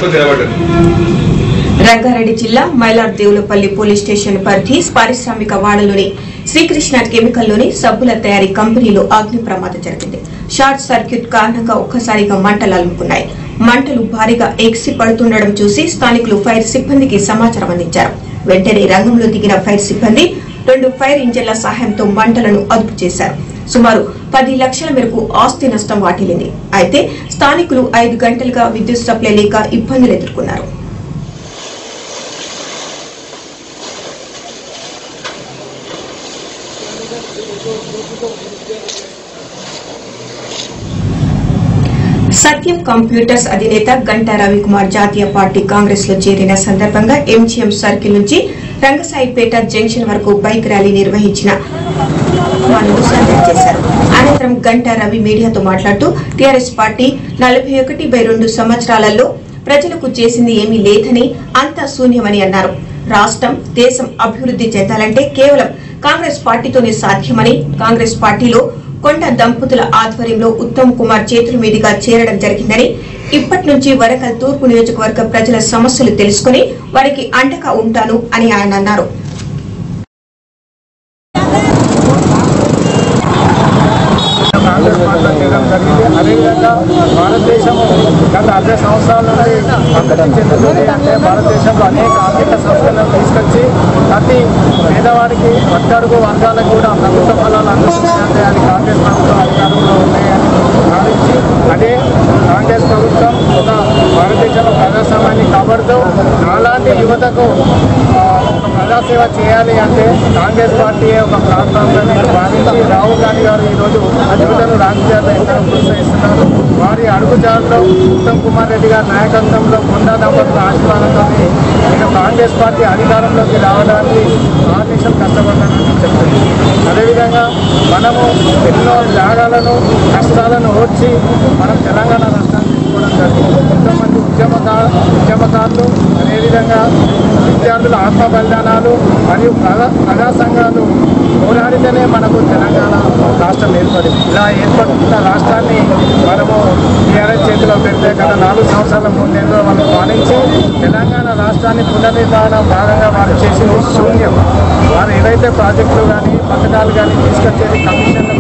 నిలబడ్డారు రంగారెడ్డి జిల్లా Mylar Devulapalli police station పరిధి పారిశ్రామిక వాడలోని శ్రీకృష్ణ కెమికల్లోని సబ్బుల తయారీ కంపెనీలో అగ్ని ప్రమాదం జరిగింది షార్ట్ సర్క్యూట్ కారణంగా ఒక్కసారిగా మంటలు అలుముకున్నాయి మంటలు భారీగా ఎగిసి పడుతుండడం చూసి స్థానికులు ఫైర్ సిబ్బందికి సమాచారం అందించారు వెంటనే రంగంలో దిగిన ఫైర్ సిబ్బంది రెండు ఫైర్ ఇంజన్ల సహాయంతో మంటలను అదుపు చేశారు సుమారు పది లక్షల మేరకు ఆస్తి నష్టం వాటిల్లింది అయితే స్థానికులు ఐదు గంటలుగా విద్యుత్ సప్లై లేక ఇబ్బందులు ఎదుర్కొన్నారు సత్యం కంప్యూటర్స్ అధినేత గంటా రవికుమార్ జాతీయ పార్టీ కాంగ్రెస్ లో చేరిన సందర్భంగా ఎంజీఎం సర్కిల్ నుంచి రంగసాయిపేట జంక్షన్ వరకు బైక్ ర్యాలీ నిర్వహించిన వారు సందడి చేశారు అనంతరం గంటా రవి మీడియాతో మాట్లాడుతూ టీఆర్ఎస్ పార్టీ నలభై ఒకటి బై రెండు సంవత్సరాలలో ప్రజలకు చేసింది ఏమీ లేదని అంతా శూన్యమని అన్నారు రాష్ట్రం దేశం అభివృద్ధి చెందాలంటే కేవలం కాంగ్రెస్ పార్టీతోనే సాధ్యమని కాంగ్రెస్ పార్టీలో కొండ దంపతుల ఆధ్వర్యంలో ఉత్తమ్ కుమార్ చేతుల మీదుగా చేరడం జరిగిందని ఇప్పటి నుంచి వరంగల్ తూర్పు నియోజకవర్గ ప్రజల సమస్యలు తెలుసుకుని వారికి అండగా ఉంటాను అని ఆయన అన్నారు కాంగ్రెస్ పార్టీలో చేయడం జరిగింది అదేవిధంగా భారతదేశం గత అరవై సంవత్సరాల నుండి అభివృద్ధి చెందుతుంది అంటే భారతదేశంలో అనేక ఆర్థిక సంస్థలను తీసుకొచ్చి ప్రతి పేదవాడికి అట్టడుగు వర్గాలకు కూడా ప్రభుత్వ ఫలాలు అందుతున్నాయంటే అది కాంగ్రెస్ ప్రభుత్వం అధికారంలో ఉన్నాయని భావించి అదే కాంగ్రెస్ ప్రభుత్వం ఒక భారతదేశంలో ప్రజాస్వామ్యాన్ని కాపాడుతూ నాలాంటి యువతకు ఆ, ఒక ప్రజాసేవ చేయాలి అంటే కాంగ్రెస్ పార్టీ ఒక ప్లాట్ఫామ్గా నేను భావించి రాహుల్ గాంధీ గారు ఈరోజు యువతను రాజకీయాల్లో ఎంతో ప్రోత్సహిస్తున్నారు వారి అడుగుజాడలో ఉత్తమ్ కుమార్ రెడ్డి గారి నాయకత్వంలో కొండా దంపతుల ఆశీర్వాదంతో నేను కాంగ్రెస్ పార్టీ అధికారంలోకి రావడానికి ఆదేశం కష్టపడ్డానని చెప్తుంది అదేవిధంగా మనము ఎన్నో త్యాగాలను కష్టాలను ఓర్చి మనం తెలంగాణ రాష్ట్రాన్ని తీసుకోవడం జరిగింది ఎంతోమంది ఉద్యమకారు ఉద్యమకారులు అదేవిధంగా విద్యార్థుల ఆత్మ బలిదానాలు మరియు ప్రజా ప్రజా సంఘాలు పోరాడితేనే మనకు తెలంగాణ రాష్ట్రం ఏర్పడింది ఇలా ఏర్పడుతున్న రాష్ట్రాన్ని మనము టీఆర్ఎస్ చేతిలో పెడితే గత నాలుగు సంవత్సరాల ముందేందో మనం పాలించి తెలంగాణ రాష్ట్రాన్ని పునర్నిర్మాణం భాగంగా వారు చేసింది శూన్యం వారు ఏవైతే ప్రాజెక్టులు కానీ పథకాలు కానీ తీసుకొచ్చేది కమిషన్